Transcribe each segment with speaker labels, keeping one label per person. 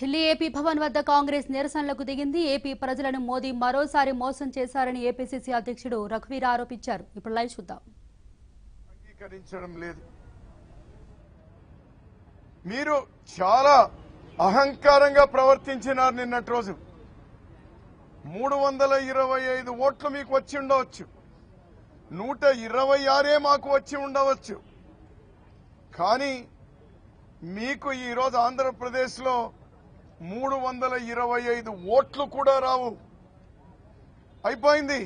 Speaker 1: Delhi AP Bhavan వద్ద కాంగ్రెస్ నిరసనలకు దిగింది AP ప్రజలను మోదీ మరోసారి మోసం చేశారని ఏపీసీసీ అధ్యక్షుడు రఘువీర్ ఆరోపించారు ఇప్పుడు లైవ్ చూద్దాం
Speaker 2: అంగీకరించడం లేదు మీరు చాలా అహంకారంగా ప్రవర్తించినారు నిన్నటి రోజు మూడు వందల ఇరవై ఐదు ఓట్లు మీకు వచ్చి ఉండవచ్చు నూట ఇరవై ఆరే మాకు వచ్చి ఉండవచ్చు కానీ మీకు ఈరోజు ఆంధ్రప్రదేశ్లో మూడు వందల ఇరవై ఐదు ఓట్లు కూడా రావు అయిపోయింది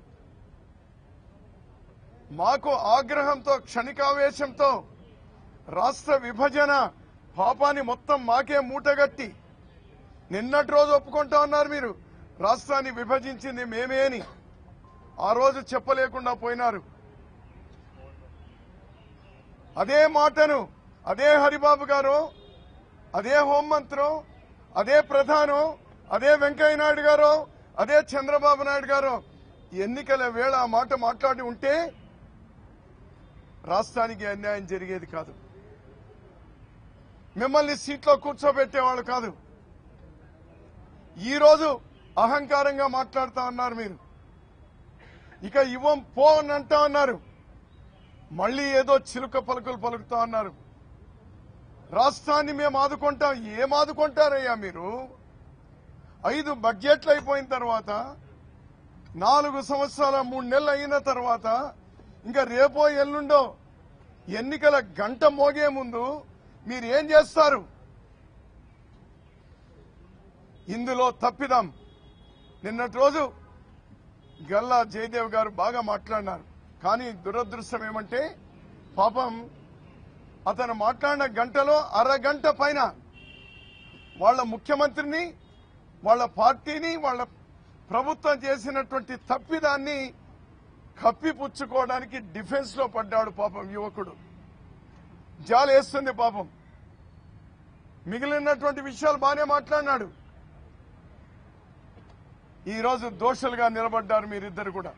Speaker 2: మాకు ఆగ్రహంతో క్షణికావేశంతో రాష్ట్ర విభజన పాపాన్ని మొత్తం మాకే మూటగట్టి నిన్నటి రోజు ఒప్పుకుంటా ఉన్నారు మీరు రాష్ట్రాన్ని విభజించింది మేమే అని ఆ రోజు చెప్పలేకుండా పోయినారు అదే మాటను అదే హరిబాబు గారు అదే హోంమంత్రం అదే ప్రధానం అదే వెంకయ్య నాయుడు గారు అదే చంద్రబాబు నాయుడు గారు ఎన్నికల వేళ ఆ మాట మాట్లాడి ఉంటే రాష్ట్రానికి అన్యాయం జరిగేది కాదు మిమ్మల్ని సీట్లో కూర్చోబెట్టేవాళ్ళు కాదు ఈ రోజు అహంకారంగా మాట్లాడుతా ఉన్నారు మీరు ఇక ఇవ్వం పో అని అంటా ఉన్నారు మళ్ళీ ఏదో చిలుక పలుకులు పలుకుతా ఉన్నారు రాష్ట్రాన్ని మేము ఆదుకుంటాం ఏం ఆదుకుంటారయ్యా మీరు ఐదు బడ్జెట్లు అయిపోయిన తర్వాత నాలుగు సంవత్సరాల మూడు నెలలు అయిన తర్వాత ఇంకా రేపో ఎల్లుండో ఎన్నికల గంట మోగే ముందు మీరు ఏం చేస్తారు ఇందులో తప్పిదాం నిన్నటి రోజు గల్లా జయదేవ్ గారు బాగా మాట్లాడినారు కానీ దురదృష్టం ఏమంటే పాపం అతను మాట్లాడిన గంటలో అరగంట పైన వాళ్ళ ముఖ్యమంత్రిని వాళ్ళ పార్టీని వాళ్ళ ప్రభుత్వం చేసినటువంటి తప్పిదాన్ని కప్పిపుచ్చుకోవడానికి డిఫెన్స్ లో పడ్డాడు పాపం యువకుడు జాలేస్తుంది పాపం మిగిలినటువంటి విషయాలు బాగానే మాట్లాడినాడు ఈ రోజు దోషులుగా నిలబడ్డారు మీరిద్దరు కూడా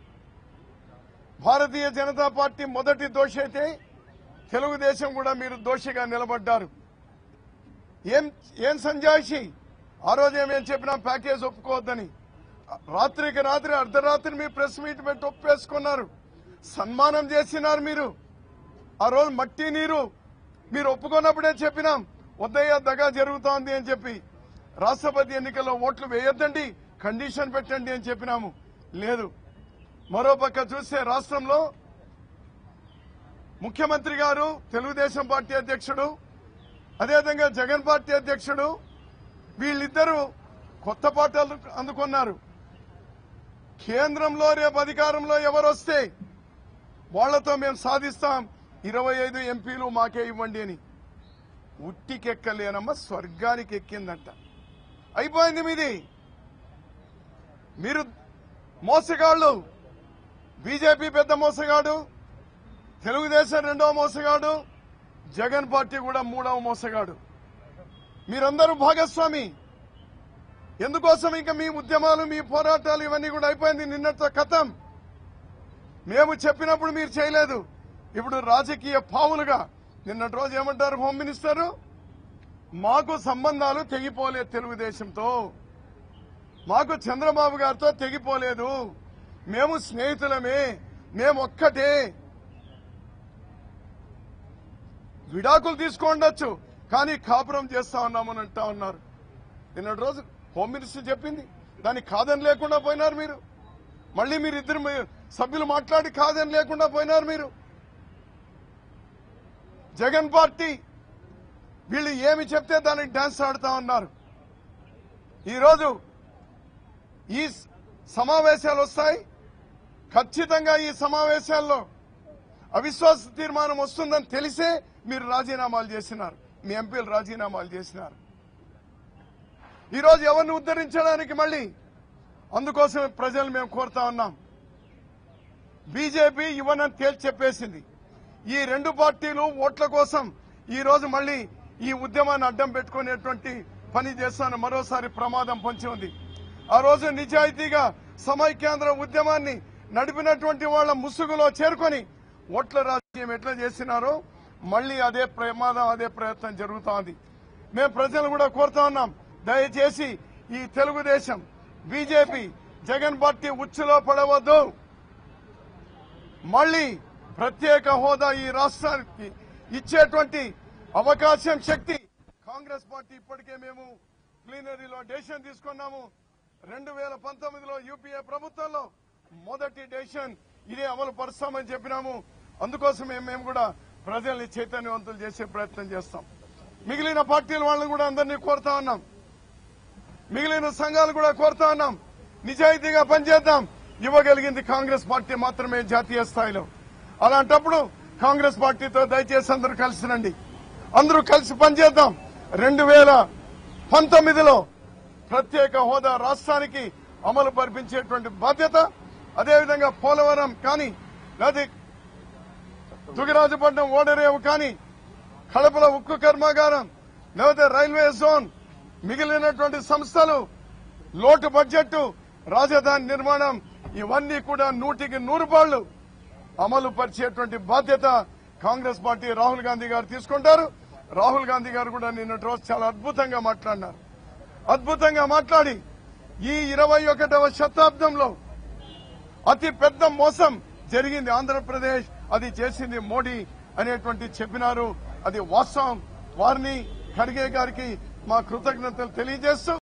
Speaker 2: భారతీయ జనతా పార్టీ మొదటి దోషి అయితే తెలుగుదేశం కూడా మీరు దోషిగా నిలబడ్డారు ఏం ఏం సంజాయిషి ఆ రోజు ఏమేం చెప్పినా ప్యాకేజ్ ఒప్పుకోవద్దని రాత్రికి రాత్రి అర్ధరాత్రి మీ ప్రెస్ మీట్ పెట్టి ఒప్పేసుకున్నారు సన్మానం చేసినారు మీరు ఆ రోజు మట్టి నీరు మీరు ఒప్పుకున్నప్పుడే చెప్పినాం వద్దయ్య దగా జరుగుతోంది అని చెప్పి రాష్ట్రపతి ఎన్నికల్లో ఓట్లు వేయొద్దండి కండిషన్ పెట్టండి అని చెప్పినాము లేదు మరోపక్క చూస్తే రాష్ట్రంలో ముఖ్యమంత్రి గారు తెలుగుదేశం పార్టీ అధ్యక్షుడు అదేవిధంగా జగన్ పార్టీ అధ్యక్షుడు వీళ్ళిద్దరూ కొత్త పాటలు అందుకున్నారు కేంద్రంలో రేపు అధికారంలో ఎవరు వస్తే వాళ్లతో మేము సాధిస్తాం ఇరవై ఐదు ఎంపీలు మాకే ఇవ్వండి అని ఉట్టికెక్కలేనమ్మ స్వర్గానికి ఎక్కిందంట అయిపోయింది మీది మీరు మోసగాళ్ళు బీజేపీ పెద్ద మోసగాడు తెలుగుదేశం రెండవ మోసగాడు జగన్ పార్టీ కూడా మూడవ మోసగాడు మీరందరూ భాగస్వామి ఎందుకోసం ఇంకా మీ ఉద్యమాలు మీ పోరాటాలు ఇవన్నీ కూడా అయిపోయింది నిన్నటితో కథం మేము చెప్పినప్పుడు మీరు చేయలేదు ఇప్పుడు రాజకీయ పావులుగా నిన్నటి రోజు ఏమంటారు హోమ్ మినిస్టర్ మాకు సంబంధాలు తెగిపోలేదు తెలుగుదేశంతో మాకు చంద్రబాబు గారితో తెగిపోలేదు మేము స్నేహితులమే మేము ఒక్కటే విడాకులు తీసుకోండొచ్చు కానీ కాపురం చేస్తా ఉన్నామని అంటా ఉన్నారు నిన్నటి రోజు హోమ్ మినిస్టర్ చెప్పింది దాన్ని కాదని లేకుండా పోయినారు మీరు మళ్ళీ మీరు ఇద్దరు మీ- సభ్యులు మాట్లాడి కాదని లేకుండా పోయినారు మీరు జగన్ పార్టీ వీళ్ళు ఏమి చెప్తే దానికి డాన్స్ ఆడుతా ఉన్నారు ఈరోజు ఈ స- సమావేశాలు వస్తాయి ఖచ్చితంగా ఈ సమావేశాల్లో అవిశ్వాస తీర్మానం వస్తుందని తెలిసే మీరు రాజీనామాలు చేసినారు మీ ఎంపీలు రాజీనామాలు చేసినారు ఈరోజు ఎవరిని ఉద్ధరించడానికి మళ్ళీ అందుకోసమే ప్రజలు మేము కోరుతా ఉన్నాం బీజేపీ ఇవ్వనని తేల్చి చెప్పేసింది ఈ రెండు పార్టీలు ఓట్ల కోసం ఈ రోజు మళ్ళీ ఈ ఉద్యమాన్ని అడ్డం పెట్టుకునేటువంటి పని చేస్తాను మరోసారి ప్రమాదం పొంచి ఉంది ఆ రోజు నిజాయితీగా సమైక్యాంధ్ర ఉద్యమాన్ని నడిపినటువంటి వాళ్ళ ముసుగులో చేరుకొని ఓట్ల రాజకీయం ఎట్లా చేసినారో మళ్ళీ అదే ప్రమాదం అదే ప్రయత్నం జరుగుతోంది మేము ప్రజలు కూడా కోరుతా ఉన్నాం దయచేసి ఈ తెలుగుదేశం బీజేపీ జగన్ పార్టీ ఉచ్చులో పడవద్దు మళ్ళీ ప్రత్యేక హోదా ఈ రాష్ట్రానికి ఇచ్చేటువంటి అవకాశం శక్తి కాంగ్రెస్ పార్టీ ఇప్పటికే మేము ప్లీనరీలో డెసిషన్ తీసుకున్నాము రెండు వేల పంతొమ్మిదిలో యూపీఏ ప్రభుత్వంలో మొదటి డెసిషన్ ఇదే అమలు పరుస్తామని చెప్పినాము అందుకోసమే మేము కూడా ప్రజల్ని చైతన్యవంతులు చేసే ప్రయత్నం చేస్తాం మిగిలిన పార్టీల వాళ్ళని కూడా అందరినీ కోరుతా ఉన్నాం మిగిలిన సంఘాలు కూడా కోరుతా ఉన్నాం నిజాయితీగా పనిచేద్దాం ఇవ్వగలిగింది కాంగ్రెస్ పార్టీ మాత్రమే జాతీయ స్థాయిలో అలాంటప్పుడు కాంగ్రెస్ పార్టీతో దయచేసి అందరూ కలిసి రండి అందరూ కలిసి పనిచేద్దాం రెండు వేల పంతొమ్మిదిలో ప్రత్యేక హోదా రాష్ట్రానికి అమలు పరిపించేటువంటి బాధ్యత అదేవిధంగా పోలవరం కానీ లేదా దుగిరాజపట్నం ఓడరేవు కానీ కడపల ఉక్కు కర్మాగారం లేకపోతే రైల్వే జోన్ మిగిలినటువంటి సంస్థలు లోటు బడ్జెట్ రాజధాని నిర్మాణం ఇవన్నీ కూడా నూటికి నూరు పాళ్లు అమలు పరిచేటువంటి బాధ్యత కాంగ్రెస్ పార్టీ రాహుల్ గాంధీ గారు తీసుకుంటారు రాహుల్ గాంధీ గారు కూడా నిన్నటి రోజు చాలా అద్భుతంగా మాట్లాడినారు అద్భుతంగా మాట్లాడి ఈ ఇరవై ఒకటవ శతాబ్దంలో అతి పెద్ద మోసం జరిగింది ఆంధ్రప్రదేశ్ అది చేసింది మోడీ అనేటువంటి చెప్పినారు అది వాస్తవం వారిని ఖర్గే గారికి మా కృతజ్ఞతలు తెలియజేస్తూ